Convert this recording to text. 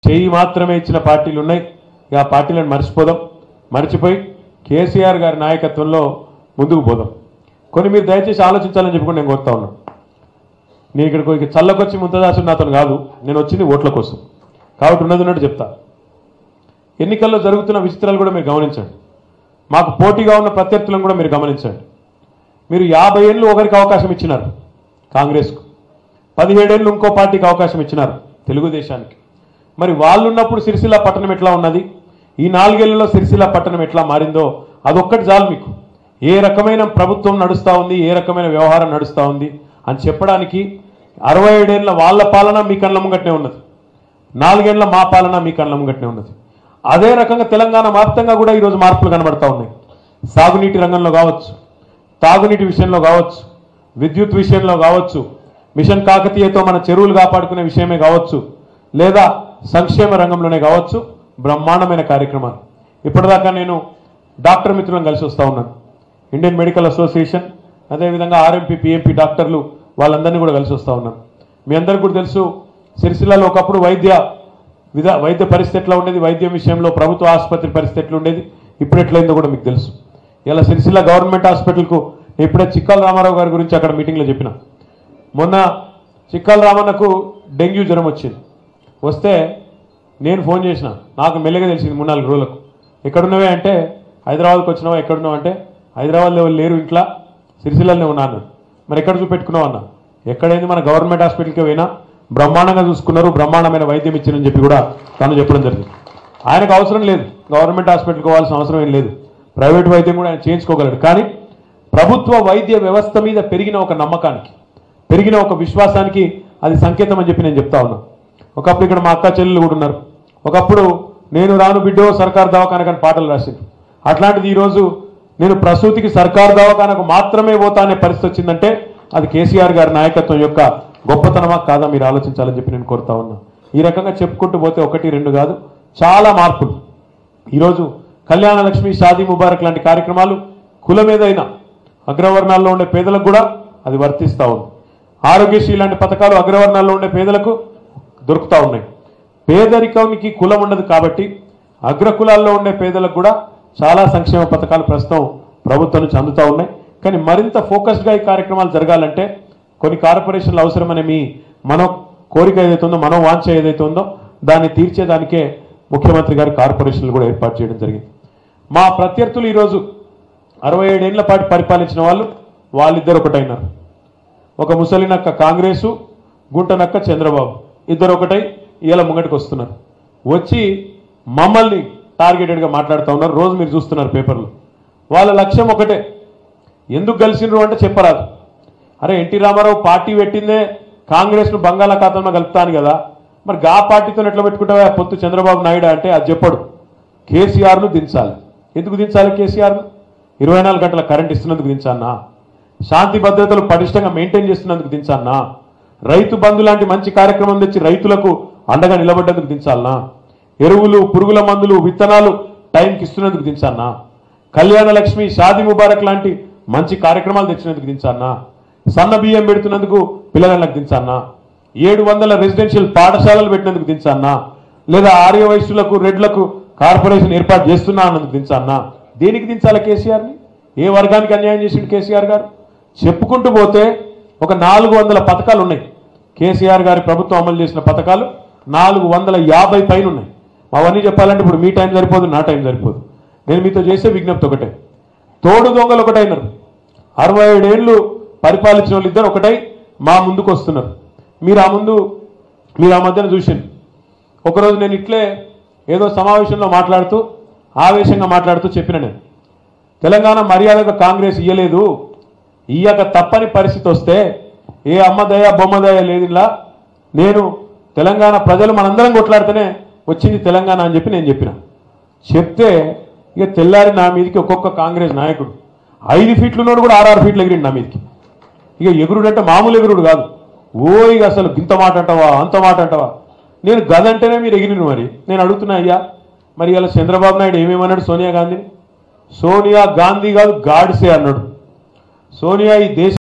చెయ్యి మాత్రమే ఇచ్చిన పార్టీలు ఉన్నాయి ఇక ఆ పార్టీలను మర్చిపోదాం మర్చిపోయి కేసీఆర్ గారి నాయకత్వంలో ముందుకు పోదాం కొన్ని మీరు దయచేసి ఆలోచించాలని చెప్పి కూడా నేను కోరుతా ఉన్నాను నేను ఇక్కడికి ఇక చల్లకొచ్చి ముంతదాసు నాతో కాదు నేను వచ్చింది ఓట్ల కోసం కాబట్టి ఉన్నది ఉన్నట్టు చెప్తా ఎన్నికల్లో జరుగుతున్న విచిత్రాలు కూడా మీరు గమనించండి మాకు పోటీగా ఉన్న ప్రత్యర్థులను కూడా మీరు గమనించండి మీరు యాభై ఏళ్ళు ఒకరికి అవకాశం ఇచ్చినారు కాంగ్రెస్కు పదిహేడేళ్ళు ఇంకో పార్టీకి అవకాశం ఇచ్చినారు తెలుగుదేశానికి మరి వాళ్ళు ఉన్నప్పుడు సిరిసిల్ల పట్టణం ఎట్లా ఉన్నది ఈ నాలుగేళ్లలో సిరిసిల్ల పట్టణం ఎట్లా మారిందో అదొక్కటి చాలు మీకు ఏ రకమైన ప్రభుత్వం నడుస్తూ ఉంది ఏ రకమైన వ్యవహారం నడుస్తూ ఉంది అని చెప్పడానికి అరవై ఏడేళ్ల వాళ్ళ పాలన మీ కళ్ళ ముంగట్నే ఉన్నది నాలుగేళ్ల మా పాలన మీ కళ్ళ ముంగట్నే ఉన్నది అదే రకంగా తెలంగాణ వ్యాప్తంగా కూడా ఈరోజు మార్పులు కనబడతా ఉన్నాయి సాగునీటి రంగంలో కావచ్చు తాగునీటి విషయంలో కావచ్చు విద్యుత్ విషయంలో కావచ్చు మిషన్ కాకతీయతో మన చెరువులు కాపాడుకునే విషయమే కావచ్చు లేదా సంక్షేమ రంగంలోనే కావచ్చు బ్రహ్మాండమైన కార్యక్రమాలు ఇప్పటిదాకా నేను డాక్టర్ మిత్రులను కలిసి వస్తూ ఉన్నాను ఇండియన్ మెడికల్ అసోసియేషన్ అదేవిధంగా ఆర్ఎంపీ పిఎంపీ డాక్టర్లు వాళ్ళందరినీ కూడా కలిసి వస్తూ ఉన్నాను మీ అందరికీ కూడా తెలుసు సిరిసిల్లలో ఒకప్పుడు వైద్య విధ వైద్య పరిస్థితి ఎట్లా ఉండేది వైద్యం విషయంలో ప్రభుత్వ ఆసుపత్రి పరిస్థితి ఎట్లా ఉండేది ఇప్పుడు ఎట్లయిందో కూడా మీకు తెలుసు ఇలా సిరిసిల్ల గవర్నమెంట్ హాస్పిటల్కు నేను ఇప్పుడే చిక్కల రామారావు గారి గురించి అక్కడ మీటింగ్లో చెప్పిన మొన్న చిక్కల రామన్నకు డెంగ్యూ జ్వరం వచ్చింది వస్తే నేను ఫోన్ చేసిన నాకు మెల్లగా తెలిసింది మూడు నాలుగు రోజులకు ఎక్కడున్నవే అంటే హైదరాబాద్కి వచ్చినావా ఎక్కడున్నావు అంటే హైదరాబాద్లో ఎవరు లేరు ఇంట్లో సిరిసిల్లలోనే ఉన్నా అన్నాడు మరి ఎక్కడ చూపెట్టుకున్నావు అన్న ఎక్కడైంది మన గవర్నమెంట్ హాస్పిటల్కి పోయినా బ్రహ్మాండంగా చూసుకున్నారు బ్రహ్మాండమైన వైద్యం ఇచ్చారని చెప్పి కూడా తను చెప్పడం జరిగింది ఆయనకు అవసరం లేదు గవర్నమెంట్ హాస్పిటల్కి పోవాల్సిన అవసరం ఏం లేదు ప్రైవేట్ వైద్యం కూడా ఆయన చేయించుకోగలడు కానీ ప్రభుత్వ వైద్య వ్యవస్థ మీద పెరిగిన ఒక నమ్మకానికి పెరిగిన ఒక విశ్వాసానికి అది సంకేతం అని చెప్పి నేను చెప్తా ఉన్నా ఒకప్పుడు ఇక్కడ మా అక్క చెల్లెలు కూడా ఉన్నారు ఒకప్పుడు నేను రాను బిడ్డో సర్కార్ దవాఖానకు అని పాటలు రాసింది అట్లాంటిది ఈరోజు నేను ప్రసూతికి సర్కార్ దవాఖానకు మాత్రమే పోతా అనే పరిస్థితి వచ్చిందంటే అది కేసీఆర్ గారి నాయకత్వం యొక్క గొప్పతనమా కాదా మీరు ఆలోచించాలని చెప్పి నేను కోరుతా ఉన్నా ఈ రకంగా చెప్పుకుంటూ పోతే ఒకటి రెండు కాదు చాలా మార్పులు ఈరోజు కళ్యాణ లక్ష్మి షాదీ ముబారక్ లాంటి కార్యక్రమాలు కులం ఏదైనా అగ్రవర్ణాల్లో ఉండే పేదలకు కూడా అది వర్తిస్తూ ఉంది ఆరోగ్యశ్రీ లాంటి పథకాలు అగ్రవర్ణాల్లో ఉండే పేదలకు దొరుకుతూ ఉన్నాయి పేదరికానికి కులం ఉండదు కాబట్టి అగ్రకులాల్లో ఉండే పేదలకు కూడా చాలా సంక్షేమ పథకాలు ప్రస్తుతం ప్రభుత్వం నుంచి అందుతూ ఉన్నాయి కానీ మరింత ఫోకస్డ్గా ఈ కార్యక్రమాలు జరగాలంటే కొన్ని కార్పొరేషన్లు అవసరమనే మీ మనో కోరిక ఏదైతే ఉందో మనో వాంఛ ఏదైతే ఉందో దాన్ని తీర్చేదానికే ముఖ్యమంత్రి గారు కార్పొరేషన్లు కూడా ఏర్పాటు చేయడం జరిగింది మా ప్రత్యర్థులు ఈరోజు అరవై ఏడేళ్ల పాటు పరిపాలించిన వాళ్ళు వాళ్ళిద్దరు ఒకటైనారు ఒక ముసలినక్క కాంగ్రెసు గుంటనక్క చంద్రబాబు ఇద్దరు ఒకటై ఇలా ముంగటికి వస్తున్నారు వచ్చి మమ్మల్ని టార్గెటెడ్గా మాట్లాడుతూ ఉన్నారు రోజు మీరు చూస్తున్నారు పేపర్లు వాళ్ళ లక్ష్యం ఒకటే ఎందుకు కలిసినరు అంటే చెప్పరాదు అరే ఎన్టీ రామారావు పార్టీ పెట్టిందే కాంగ్రెస్ను బంగాళాఖాతంలో కలుపుతాను కదా మరి గా పార్టీతో ఎట్లా పెట్టుకుంటావా పొత్తు చంద్రబాబు నాయుడు అంటే అది చెప్పడు కేసీఆర్ను దించాలి ఎందుకు దించాలి కేసీఆర్ను ఇరవై నాలుగు గంటల కరెంట్ ఇస్తున్నందుకు దించానా శాంతి భద్రతలు పటిష్టంగా మెయింటైన్ చేస్తున్నందుకు దించానా రైతు బంధు లాంటి మంచి కార్యక్రమం తెచ్చి రైతులకు అండగా నిలబడ్డందుకు దించాలనా ఎరువులు పురుగుల మందులు విత్తనాలు టైంకి ఇస్తున్నందుకు దించానా కళ్యాణ లక్ష్మి షాది ముబారక్ లాంటి మంచి కార్యక్రమాలు తెచ్చినందుకు దించానా సన్న బియ్యం పెడుతున్నందుకు పిల్లలకు దించానా ఏడు వందల రెసిడెన్షియల్ పాఠశాలలు పెట్టినందుకు దించానా లేదా ఆర్య వయస్సులకు రెడ్లకు కార్పొరేషన్ ఏర్పాటు చేస్తున్నా అన్నందుకు దించానా దేనికి దించాలా కేసీఆర్ని ఏ వర్గానికి అన్యాయం చేసిండు కేసీఆర్ గారు చెప్పుకుంటూ పోతే ఒక నాలుగు వందల పథకాలు ఉన్నాయి కేసీఆర్ గారి ప్రభుత్వం అమలు చేసిన పథకాలు నాలుగు వందల యాభై పైన ఉన్నాయి అవన్నీ చెప్పాలంటే ఇప్పుడు మీ టైం సరిపోదు నా టైం సరిపోదు నేను మీతో చేసే విజ్ఞప్తి ఒకటే తోడు దొంగలు ఒకటైనారు అరవై ఏడేళ్ళు పరిపాలించిన వాళ్ళు ఇద్దరు ఒకటై మా ముందుకు వస్తున్నారు మీరు ఆ ముందు మీరు ఆ మధ్యన చూసిండు ఒకరోజు నేను ఇట్లే ఏదో సమావేశంలో మాట్లాడుతూ ఆవేశంగా మాట్లాడుతూ చెప్పిన నేను తెలంగాణ మర్యాదగా కాంగ్రెస్ ఇయ్యలేదు ఇయ్యక తప్పని పరిస్థితి వస్తే ఏ అమ్మ దయ బొమ్మ దయ లేదు ఇలా నేను తెలంగాణ ప్రజలు మనందరం కొట్లాడితేనే వచ్చింది తెలంగాణ అని చెప్పి నేను చెప్పిన చెప్తే ఇక తెల్లారి నా మీదకి ఒక్కొక్క కాంగ్రెస్ నాయకుడు ఐదు ఫీట్లు ఉన్నోడు కూడా ఆరు ఆరు ఫీట్లు ఎగిరిండు నా మీదకి ఇక ఎగురుడు అంటే మామూలు ఎగురుడు కాదు ఓ ఇక అసలు ఇంత మాట అంటావా అంత మాట అంటావా నేను గదంటేనే మీరు ఎగిరిను మరి నేను అడుగుతున్నా అయ్యా మరి ఇలా చంద్రబాబు నాయుడు ఏమేమన్నాడు సోనియా గాంధీని సోనియా గాంధీ కాదు గాడ్సే అన్నాడు సోనియా ఈ దేశ